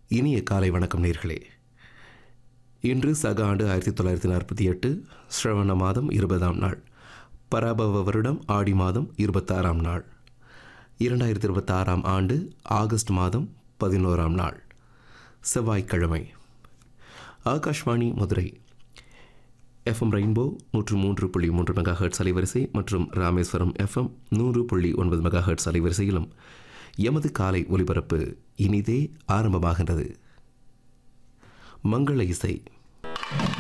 இனிய காலை வணக்கம் நேர்களே இன்று சக ஆண்டு ஆயிரத்தி தொள்ளாயிரத்தி நாற்பத்தி எட்டு ஸ்ரவண மாதம் இருபதாம் நாள் பராபவ வருடம் ஆடி மாதம் இருபத்தாறாம் நாள் இரண்டாயிரத்தி இருபத்தாறாம் ஆண்டு ஆகஸ்ட் மாதம் பதினோராம் நாள் செவ்வாய்க்கிழமை ஆகாஷ்வாணி மதுரை எஃப்எம் ரெயின்போ நூற்று மூன்று புள்ளி மூன்று மெகா ஹெர்ட்ஸ் அலைவரிசை மற்றும் ராமேஸ்வரம் எஃப்எம் நூறு புள்ளி ஒன்பது மெகா ஹெர்ட்ஸ் அலைவரிசையிலும் எமது காலை ஒலிபரப்பு இனிதே ஆரம்பமாகின்றது மங்கள இசை